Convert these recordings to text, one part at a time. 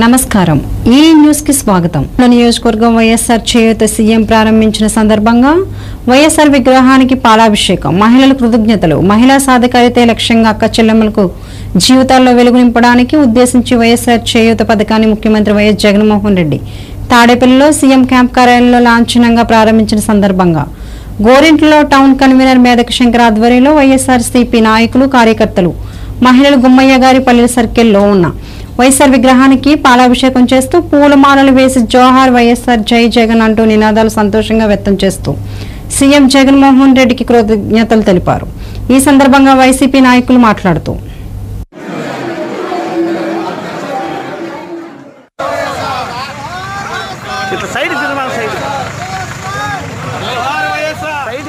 నమస్కారం ఈ న్యూస్ కి స్వాగతం నియోజకవర్గం వైఎస్ఆర్ చేయూత సీఎం ప్రారంభించిన సందర్భంగా వైఎస్ఆర్ విగ్రహానికి పాలాభిషేకం మహిళల కృతజ్ఞతలు మహిళా సాధికారితే లక్ష్యంగా అక్క చెల్లెమ్మలకు జీవితాల్లో వెలుగు నింపడానికి ఉద్దేశించి వైఎస్ఆర్ చేయూత పథకాన్ని ముఖ్యమంత్రి వైఎస్ జగన్మోహన్ రెడ్డి తాడేపల్లిలో సీఎం క్యాంప్ కార్యాలయంలో లాంఛనంగా ప్రారంభించిన సందర్భంగా గోరింట్లో టౌన్ కన్వీనర్ మేదక శంకర్ ఆధ్వర్యంలో వైఎస్ఆర్ సిపి నాయకులు కార్యకర్తలు మహిళలు గుమ్మయ్య గారి పల్లె సర్కిల్లో ఉన్న వైఎస్ఆర్ విగ్రహానికి పాలాభిషేకం చేస్తూ పూలమాలలు వేసి జోహార్ వైఎస్ఆర్ జై జగన్ అంటూ నినాదాలు సంతోషంగా వ్యక్తం చేస్తూ సీఎం జగన్మోహన్ రెడ్డికి కృతజ్ఞతలు తెలిపారు ఈ సందర్భంగా వైసీపీ నాయకులు మాట్లాడుతూ ఇట్లా సైడ్ తిరగాలి సైడ్ సైడ్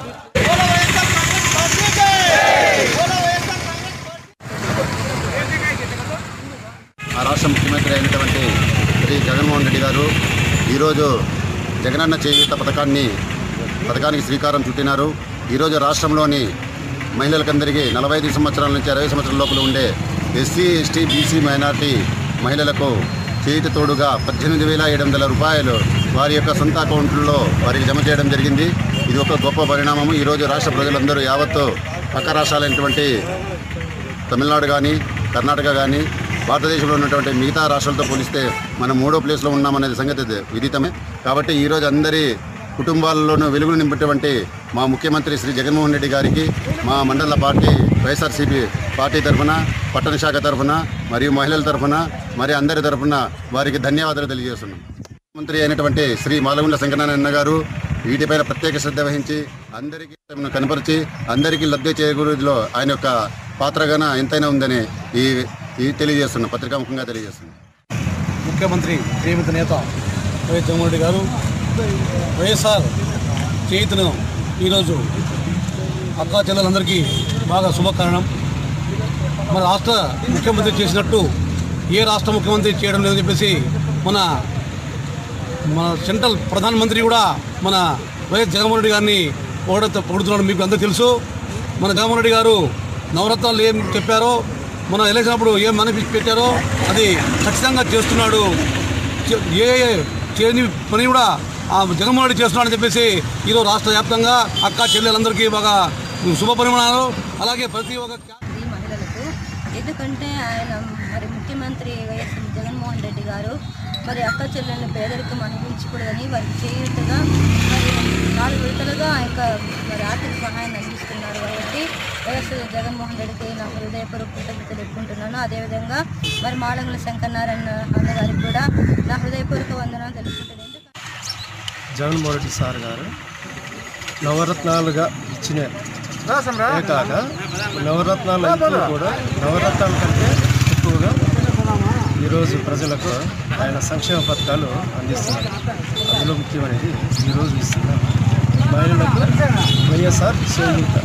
ఆ రాష్ట్ర ముఖ్యమంత్రి అయినటువంటి శ్రీ జగన్మోహన్ రెడ్డి గారు ఈరోజు జగనన్న చేయూత పథకాన్ని పథకానికి శ్రీకారం చుట్టినారు ఈరోజు రాష్ట్రంలోని మహిళలకందరికీ నలభై ఐదు సంవత్సరాల నుంచి అరవై సంవత్సరాల లోపల ఉండే ఎస్సీ ఎస్టీ బీసీ మైనార్టీ మహిళలకు చేతి తోడుగా పద్దెనిమిది వేల ఏడు వందల రూపాయలు వారి యొక్క సొంత అకౌంట్లలో వారికి జమ చేయడం జరిగింది ఇది ఒక గొప్ప పరిణామము ఈరోజు రాష్ట్ర ప్రజలందరూ యావత్తు పక్క రాష్ట్రాలైనటువంటి తమిళనాడు కానీ కర్ణాటక కానీ భారతదేశంలో ఉన్నటువంటి మిగతా రాష్ట్రాలతో పోలిస్తే మనం మూడో ప్లేస్లో ఉన్నామనేది సంగతి ఇది విదితమే కాబట్టి ఈరోజు అందరి కుటుంబాల్లోనూ వెలుగులు నింపేటువంటి మా ముఖ్యమంత్రి శ్రీ జగన్మోహన్ రెడ్డి గారికి మా మండల పార్టీ వైఎస్ఆర్సీపీ పార్టీ తరఫున పట్టణ శాఖ తరఫున మరియు మహిళల తరఫున మరి అందరి తరఫున వారికి ధన్యవాదాలు తెలియజేస్తున్నాం ముఖ్యమంత్రి అయినటువంటి శ్రీ మాలగుండ శంకరనారాయణ గారు వీటిపైన ప్రత్యేక శ్రద్ధ వహించి అందరికీ తమను కనపరిచి అందరికీ లబ్ధి చేకూరులో ఆయన యొక్క పాత్రగాన ఎంతైనా ఉందని ఈ ఈ తెలియజేస్తున్నాం పత్రికాముఖంగా తెలియజేస్తున్నాం ముఖ్యమంత్రి ప్రేమిత నేత వైఎస్ జగన్మోహన్ రెడ్డి గారు వైఎస్ఆర్ చేతును ఈరోజు అక్కా చెల్లెలందరికీ బాగా శుభకారణం మన రాష్ట్ర ముఖ్యమంత్రి చేసినట్టు ఏ రాష్ట్ర ముఖ్యమంత్రి చేయడం లేదని చెప్పేసి మన మన సెంట్రల్ ప్రధానమంత్రి కూడా మన వైఎస్ జగన్మోహన్ రెడ్డి గారిని పొగడ పొగుడుతున్నాడు మీకు అందరూ తెలుసు మన జగన్మోహన్ రెడ్డి గారు నవరత్నాలు ఏం చెప్పారో మన ఎలక్షన్ అప్పుడు ఏం మేనిఫెస్టో పెట్టారో అది ఖచ్చితంగా చేస్తున్నాడు చే- ఏ ఏ చేయని పని కూడా ఆ జగన్మోహన్ రెడ్డి చేస్తున్నాడని చెప్పేసి ఈరోజు రాష్ట్ర వ్యాప్తంగా అక్క చెల్లెలందరికీ బాగా శుభ పరిమాణాలు అలాగే ప్రతి ఒక్క ఈ మహిళలకు ఎందుకంటే ఆయన మరి ముఖ్యమంత్రి వైఎస్ జగన్మోహన్ రెడ్డి గారు మరి అక్క చెల్లెలను పేదరికం అనుభవించకూడదని వారికి చేయూతగా మరి నాలుగు విడతలుగా ఆ యొక్క మరి ఆర్థిక సహాయాన్ని అందిస్తున్నారు కాబట్టి వైఎస్ జగన్మోహన్ రెడ్డికి నా హృదయపూర్వక కృతజ్ఞతలు చెప్పుకుంటున్నాను అదేవిధంగా మరి మాలంగుల శంకరనారాయణ అన్నగారికి కూడా నా హృదయపూర్వక వందనాలు తెలుపుకుంటున్నాను ఎందుకంటే జగన్మోహన్ రెడ్డి సార్ గారు నవరత్నాలుగా ఇచ్చిన ఏ కాక నవరత్నాలు అయితే కూడా నవరత్నాల కంటే ఎక్కువగా ఈరోజు ప్రజలకు ఆయన సంక్షేమ పథకాలు అందిస్తున్నారు అందులో ముఖ్యమైనది ఈరోజు ఇస్తున్నారు మహిళలకు వైఎస్ఆర్ చేయూత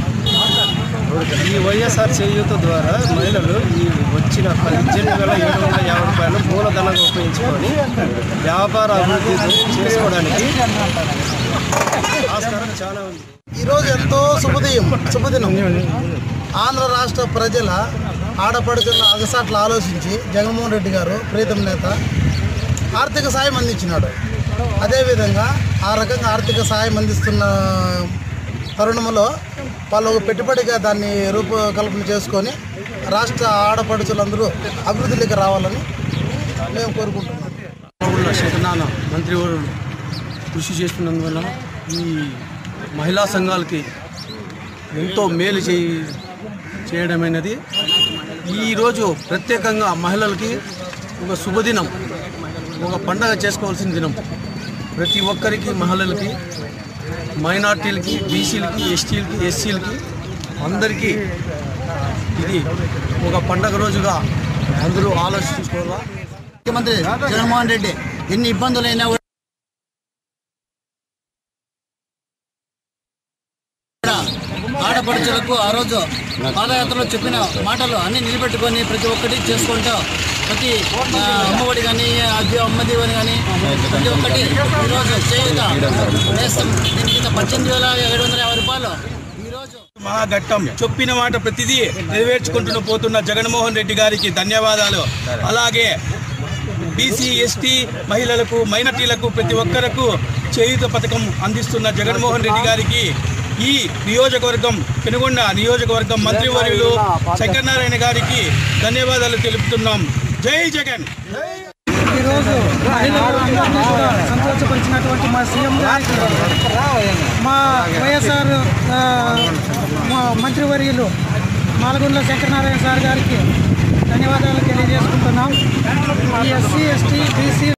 ఈ వైఎస్ఆర్ చేయూత ద్వారా మహిళలు ఈ వచ్చిన పద్దెనిమిది వేల ఏడు వందల యాభై రూపాయలు మూలధనంగా ఉపయోగించుకొని వ్యాపార అభివృద్ధి చేసుకోవడానికి ఆస్కారం చాలా ఉంది ఈరోజు ఎంతో శుభదయం శుభదినం ఆంధ్ర రాష్ట్ర ప్రజల ఆడపడుతున్న అగసాట్లు ఆలోచించి జగన్మోహన్ రెడ్డి గారు ప్రీతం నేత ఆర్థిక సాయం అందించినాడు అదేవిధంగా ఆ రకంగా ఆర్థిక సాయం అందిస్తున్న తరుణంలో వాళ్ళు ఒక పెట్టుబడిగా దాన్ని రూపకల్పన చేసుకొని రాష్ట్ర ఆడపడుచులందరూ అభివృద్ధిలోకి రావాలని మేము కోరుకుంటున్నాం ఊళ్ళో శంకరనాన్న మంత్రివర్యులు కృషి చేస్తున్నందువల్ల ఈ మహిళా సంఘాలకి ఎంతో మేలు చేయి చేయడమైనది ఈరోజు ప్రత్యేకంగా మహిళలకి ఒక శుభదినం ఒక పండగ చేసుకోవాల్సిన దినం ప్రతి ఒక్కరికి మహిళలకి మైనార్టీలకి బీసీలకి ఎస్టీలకి ఎస్సీలకి అందరికీ ఇది ఒక పండగ రోజుగా అందరూ ఆలోచించుకోవాలా ముఖ్యమంత్రి జగన్మోహన్ రెడ్డి ఎన్ని ఇబ్బందులైనా కూడా ఆడపడుచులకు ఆ రోజు పాదయాత్రలో చెప్పిన మాటలు అన్ని నిలబెట్టుకొని ప్రతి ఒక్కటి చేసుకుంటూ ప్రతి ఆ, అమ్మఒడి కానీ అద్దె అమ్మది అని కానీ ప్రతి ఒక్కటి ఈరోజు చేయుత వేస్తాం దీని కింద పద్దెనిమిది వేల ఏడు వందల యాభై రూపాయలు ఈరోజు మహాఘట్టం చెప్పిన మాట ప్రతిదీ నెరవేర్చుకుంటూ పోతున్న జగన్మోహన్ రెడ్డి గారికి ధన్యవాదాలు అలాగే బీసీ ఎస్టీ మహిళలకు మైనార్టీలకు ప్రతి ఒక్కరకు చేయూత పథకం అందిస్తున్న జగన్మోహన్ రెడ్డి గారికి ఈ నియోజకవర్గం పెనుగొండ నియోజకవర్గం మంత్రివర్యులు శంకరనారాయణ గారికి ధన్యవాదాలు తెలుపుతున్నాం జై జగన్ ఈరోజు మహిళలందరినీ కూడా సంతోషపరిచినటువంటి మా సీఎం గారికి మా వైఎస్ఆర్ ఆ, మా మంత్రివర్యులు మాలగుండ్ల శంకరనారాయణ సార్ గారికి ధన్యవాదాలు తెలియజేసుకుంటున్నాం ఈ ఎస్సీ ఎస్టీ బీసీ